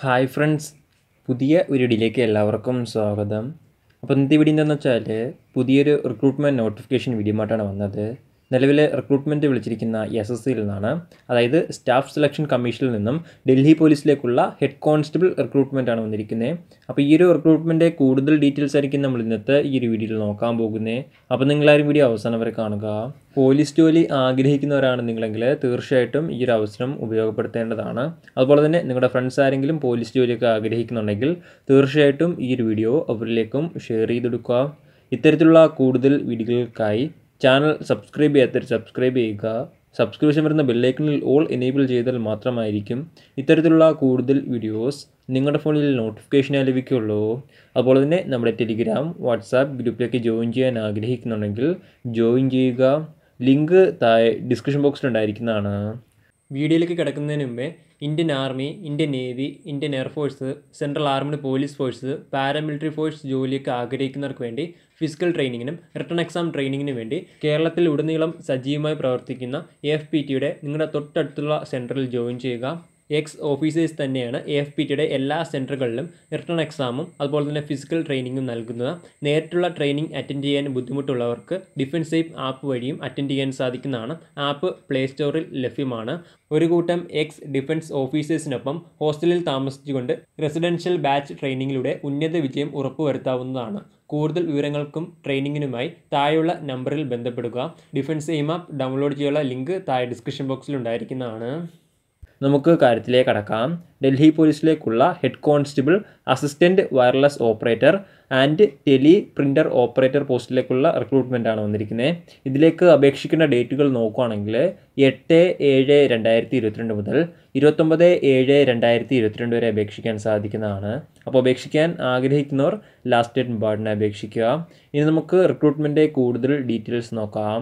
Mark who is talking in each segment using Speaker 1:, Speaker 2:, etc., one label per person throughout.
Speaker 1: hi friends പുതിയ ഒരു വീഡിയോയിലേക്ക് എല്ലാവർക്കും സ്വാഗതം അപ്പോൾ ഇന്നത്തെ വീഡിയോ എന്താണെന്ന് വെച്ചാൽ പുതിയൊരു റിക്രൂട്ട്മെൻറ്റ് നോട്ടിഫിക്കേഷൻ വീഡിയോ ആയിട്ടാണ് വന്നത് നിലവിലെ റിക്രൂട്ട്മെൻറ്റ് വിളിച്ചിരിക്കുന്ന എസ് എസ് സിയിൽ നിന്നാണ് അതായത് സ്റ്റാഫ് സെലക്ഷൻ കമ്മീഷനിൽ നിന്നും ഡൽഹി പോലീസിലേക്കുള്ള ഹെഡ് കോൺസ്റ്റബിൾ റിക്രൂട്ട്മെൻ്റ് ആണ് വന്നിരിക്കുന്നത് അപ്പോൾ ഈ ഒരു റിക്രൂട്ട്മെൻറ്റ് കൂടുതൽ ഡീറ്റെയിൽസ് ആയിരിക്കും നമ്മൾ ഇന്നത്തെ ഈ ഒരു വീഡിയോയിൽ നോക്കാൻ പോകുന്നത് അപ്പോൾ നിങ്ങളാരും വീഡിയോ അവസാനം വരെ കാണുക പോലീസ് ജോലി ആഗ്രഹിക്കുന്നവരാണ് നിങ്ങളെങ്കിൽ തീർച്ചയായിട്ടും ഈ ഒരു അവസരം ഉപയോഗപ്പെടുത്തേണ്ടതാണ് അതുപോലെ തന്നെ നിങ്ങളുടെ ഫ്രണ്ട്സ് ആരെങ്കിലും പോലീസ് ജോലിയൊക്കെ ആഗ്രഹിക്കുന്നുണ്ടെങ്കിൽ തീർച്ചയായിട്ടും ഈ ഒരു വീഡിയോ അവരിലേക്കും ഷെയർ ചെയ്തെടുക്കുക ഇത്തരത്തിലുള്ള കൂടുതൽ വീഡിയോകൾക്കായി ചാനൽ സബ്സ്ക്രൈബ് ചെയ്യാത്തവർ സബ്സ്ക്രൈബ് ചെയ്യുക സബ്സ്ക്രിപ്ഷൻ വരുന്ന ബെല്ലൈക്കണിൽ ഓൾ എനേബിൾ ചെയ്താൽ മാത്രമായിരിക്കും ഇത്തരത്തിലുള്ള കൂടുതൽ വീഡിയോസ് നിങ്ങളുടെ ഫോണിൽ നോട്ടിഫിക്കേഷനായി ലഭിക്കുകയുള്ളൂ അതുപോലെ തന്നെ നമ്മുടെ ടെലിഗ്രാം വാട്സാപ്പ് ഗ്രൂപ്പിലേക്ക് ജോയിൻ ചെയ്യാൻ ആഗ്രഹിക്കുന്നുണ്ടെങ്കിൽ ജോയിൻ ചെയ്യുക ലിങ്ക് താഴെ ഡിസ്ക്രിപ്ഷൻ ബോക്സിൽ ഉണ്ടായിരിക്കുന്നതാണ് വീഡിയോയിലേക്ക് കിടക്കുന്നതിന് മുമ്പേ Indian army Indian navy Indian air force central armed police force paramilitary force ജോലിയൊക്കെ ആഗ്രഹിക്കുന്നവർക്ക് വേണ്ടി ഫിസിക്കൽ ട്രെയിനിങ്ങിനും റിട്ടേൺ എക്സാം ട്രെയിനിങ്ങിനും വേണ്ടി കേരളത്തിൽ ഉടനീളം സജീവമായി പ്രവർത്തിക്കുന്ന എ എഫ് പി ടിയുടെ നിങ്ങളുടെ തൊട്ടടുത്തുള്ള സെൻറ്ററിൽ ജോയിൻ ചെയ്യുക എക്സ് ഓഫീസേഴ്സ് തന്നെയാണ് എ എഫ് പി ടിയുടെ എല്ലാ സെൻറ്ററുകളിലും റിട്ടേൺ എക്സാമും അതുപോലെ തന്നെ ഫിസിക്കൽ ട്രെയിനിങ്ങും നൽകുന്നത് നേരിട്ടുള്ള ട്രെയിനിങ് അറ്റൻഡ് ചെയ്യാൻ ബുദ്ധിമുട്ടുള്ളവർക്ക് ഡിഫൻസ് സേഫ് ആപ്പ് വഴിയും അറ്റൻഡ് ചെയ്യാൻ സാധിക്കുന്നതാണ് ആപ്പ് പ്ലേ സ്റ്റോറിൽ ലഭ്യമാണ് ഒരു കൂട്ടം എക്സ് ഡിഫൻസ് ഓഫീസേഴ്സിനൊപ്പം ഹോസ്റ്റലിൽ താമസിച്ചുകൊണ്ട് റെസിഡൻഷ്യൽ ബാച്ച് ട്രെയിനിങ്ങിലൂടെ ഉന്നത വിജയം ഉറപ്പുവരുത്താവുന്നതാണ് കൂടുതൽ വിവരങ്ങൾക്കും ട്രെയിനിങ്ങിനുമായി താഴെയുള്ള നമ്പറിൽ ബന്ധപ്പെടുക ഡിഫൻസ് എയിം ആപ്പ് ഡൗൺലോഡ് ചെയ്യാനുള്ള ലിങ്ക് താഴെ ഡിസ്ക്രിപ്ഷൻ ബോക്സിൽ ഉണ്ടായിരിക്കുന്നതാണ് നമുക്ക് കാര്യത്തിലേക്ക് കടക്കാം ഡൽഹി പോലീസിലേക്കുള്ള head constable assistant wireless operator and teleprinter operator പോസ്റ്റിലേക്കുള്ള റിക്രൂട്ട്മെൻ്റ് ആണ് വന്നിരിക്കുന്നത് ഇതിലേക്ക് അപേക്ഷിക്കേണ്ട ഡേറ്റുകൾ നോക്കുകയാണെങ്കിൽ എട്ട് ഏഴ് രണ്ടായിരത്തി ഇരുപത്തിരണ്ട് മുതൽ ഇരുപത്തൊമ്പത് ഏഴ് രണ്ടായിരത്തി ഇരുപത്തിരണ്ട് വരെ അപേക്ഷിക്കാൻ സാധിക്കുന്നതാണ് അപ്പോൾ അപേക്ഷിക്കാൻ ആഗ്രഹിക്കുന്നവർ ലാസ്റ്റ് ഡേറ്റ് പാടിനെ അപേക്ഷിക്കുക ഇനി നമുക്ക് റിക്രൂട്ട്മെൻറ്റ് കൂടുതൽ ഡീറ്റെയിൽസ് നോക്കാം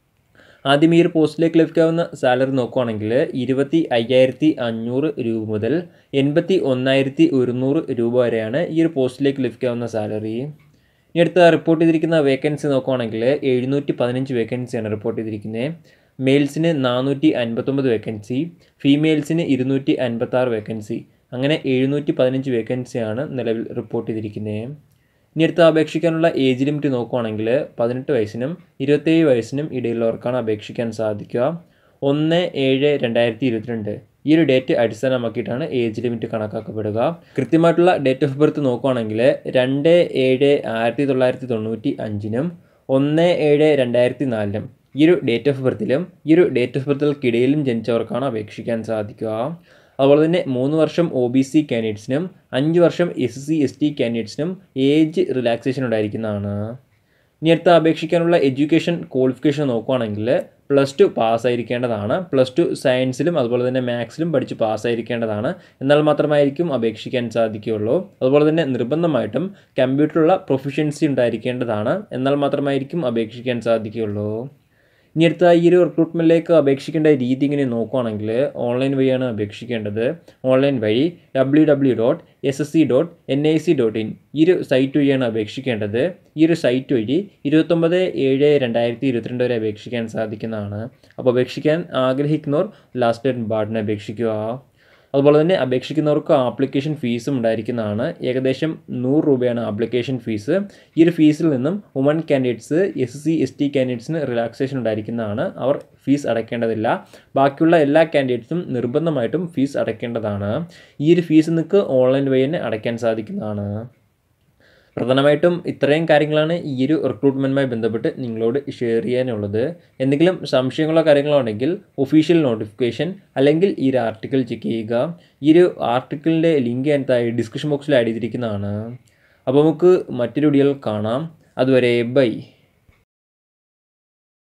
Speaker 1: ആദ്യം ഈ ഒരു പോസ്റ്റിലേക്ക് ലഭിക്കാവുന്ന സാലറി നോക്കുകയാണെങ്കിൽ ഇരുപത്തി അയ്യായിരത്തി അഞ്ഞൂറ് രൂപ മുതൽ എൺപത്തി ഒന്നായിരത്തി ഒരുന്നൂറ് രൂപ വരെയാണ് ഈ ഒരു പോസ്റ്റിലേക്ക് ലഭിക്കാവുന്ന സാലറി ഇനി അടുത്ത റിപ്പോർട്ട് ചെയ്തിരിക്കുന്ന വേക്കൻസി നോക്കുകയാണെങ്കിൽ എഴുന്നൂറ്റി പതിനഞ്ച് വേക്കൻസിയാണ് റിപ്പോർട്ട് ചെയ്തിരിക്കുന്നത് മെയിൽസിന് നാനൂറ്റി അൻപത്തൊമ്പത് വേക്കൻസി ഫീമെയിൽസിന് ഇരുന്നൂറ്റി അൻപത്താറ് വേക്കൻസി അങ്ങനെ എഴുന്നൂറ്റി പതിനഞ്ച് വേക്കൻസിയാണ് നിലവിൽ റിപ്പോർട്ട് ചെയ്തിരിക്കുന്നത് ഇനി അടുത്ത് അപേക്ഷിക്കാനുള്ള ഏജ് ലിമിറ്റ് നോക്കുകയാണെങ്കിൽ പതിനെട്ട് വയസ്സിനും ഇരുപത്തേഴ് വയസ്സിനും ഇടയിലുള്ളവർക്കാണ് അപേക്ഷിക്കാൻ സാധിക്കുക ഒന്ന് ഏഴ് രണ്ടായിരത്തി ഇരുപത്തിരണ്ട് ഈ ഒരു ഡേറ്റ് അടിസ്ഥാനമാക്കിയിട്ടാണ് ഏജ് ലിമിറ്റ് കണക്കാക്കപ്പെടുക കൃത്യമായിട്ടുള്ള ഡേറ്റ് ഓഫ് ബർത്ത് നോക്കുകയാണെങ്കിൽ രണ്ട് ഏഴ് ആയിരത്തി തൊള്ളായിരത്തി തൊണ്ണൂറ്റി അഞ്ചിനും ഒന്ന് ഏഴ് രണ്ടായിരത്തി നാലിനും ഈ ഒരു ഡേറ്റ് ഓഫ് ബർത്തിലും ഈ ഒരു ഡേറ്റ് ഓഫ് ബർത്തുകൾക്കിടയിലും ജനിച്ചവർക്കാണ് അപേക്ഷിക്കാൻ സാധിക്കുക അതുപോലെ തന്നെ മൂന്ന് വർഷം ഒ ബി സി കാൻഡിഡേറ്റ്സിനും അഞ്ച് വർഷം എസ് സി എസ് ടി കാൻഡിഡേറ്റ്സിനും ഏജ് റിലാക്സേഷൻ ഉണ്ടായിരിക്കുന്നതാണ് ഇനി അടുത്ത അപേക്ഷിക്കാനുള്ള എഡ്യൂക്കേഷൻ ക്വാളിഫിക്കേഷൻ നോക്കുകയാണെങ്കിൽ പ്ലസ് ടു പാസ്സായിരിക്കേണ്ടതാണ് പ്ലസ് ടു സയൻസിലും അതുപോലെ തന്നെ മാത്സിലും പഠിച്ച് പാസ്സായിരിക്കേണ്ടതാണ് എന്നാൽ മാത്രമായിരിക്കും അപേക്ഷിക്കാൻ സാധിക്കുകയുള്ളൂ അതുപോലെ തന്നെ നിർബന്ധമായിട്ടും കമ്പ്യൂട്ടറുള്ള പ്രൊഫഷ്യൻസി ഉണ്ടായിരിക്കേണ്ടതാണ് എന്നാൽ മാത്രമായിരിക്കും അപേക്ഷിക്കാൻ സാധിക്കുകയുള്ളൂ ഇനി അടുത്ത ഈ ഒരു റിക്രൂട്ട്മെൻറ്റിലേക്ക് അപേക്ഷിക്കേണ്ട രീതി ഇങ്ങനെ നോക്കുകയാണെങ്കിൽ ഓൺലൈൻ വഴിയാണ് അപേക്ഷിക്കേണ്ടത് ഓൺലൈൻ വഴി W W dot S S C dot N I C dot in ഈ ഒരു സൈറ്റ് വഴിയാണ് അപേക്ഷിക്കേണ്ടത് ഈ ഒരു സൈറ്റ് വഴി ഇരുപത്തൊമ്പത് ഏഴ് രണ്ടായിരത്തി ഇരുപത്തിരണ്ട് വരെ അപേക്ഷിക്കാൻ സാധിക്കുന്നതാണ് അപ്പോൾ അപേക്ഷിക്കാൻ ആഗ്രഹിക്കുന്നവർ ലാസ്റ്റ് ഡേറ്റ് ബാർഡിനെ അപേക്ഷിക്കുക അതുപോലെ തന്നെ അപേക്ഷിക്കുന്നവർക്ക് ആപ്ലിക്കേഷൻ ഫീസും ഉണ്ടായിരിക്കുന്നതാണ് ഏകദേശം നൂറ് രൂപയാണ് ആപ്ലിക്കേഷൻ ഫീസ് ഈ ഒരു ഫീസിൽ നിന്നും woman candidates S C S T കാൻഡിഡേറ്റ്സിന് റിലാക്സേഷൻ ഉണ്ടായിരിക്കുന്നതാണ് അവർ ഫീസ് അടയ്ക്കേണ്ടതില്ല ബാക്കിയുള്ള എല്ലാ കാൻഡിഡേറ്റ്സും നിർബന്ധമായിട്ടും ഫീസ് അടയ്ക്കേണ്ടതാണ് ഈ ഒരു ഫീസ് നിങ്ങൾക്ക് ഓൺലൈൻ വഴി തന്നെ അടയ്ക്കാൻ സാധിക്കുന്നതാണ് പ്രധാനമായിട്ടും ഇത്രയും കാര്യങ്ങളാണ് ഈ ഒരു റിക്രൂട്ട്മെൻറ്റുമായി ബന്ധപ്പെട്ട് നിങ്ങളോട് ഷെയർ ചെയ്യാനുള്ളത് എന്തെങ്കിലും സംശയങ്ങളോ കാര്യങ്ങളോ ഉണ്ടെങ്കിൽ ഒഫീഷ്യൽ നോട്ടിഫിക്കേഷൻ അല്ലെങ്കിൽ ഈ ഒരു ആർട്ടിക്കിൾ ചെക്ക് ചെയ്യുക ഈ ഒരു ആർട്ടിക്കിളിൻ്റെ ലിങ്ക് ഞാൻ താഴെ ഡിസ്ക്രിപ്ഷൻ ബോക്സിൽ ആഡ് ചെയ്തിരിക്കുന്നതാണ് അപ്പോൾ നമുക്ക് മറ്റൊരു വീഡിയോയിൽ കാണാം അതുവരെ ബൈ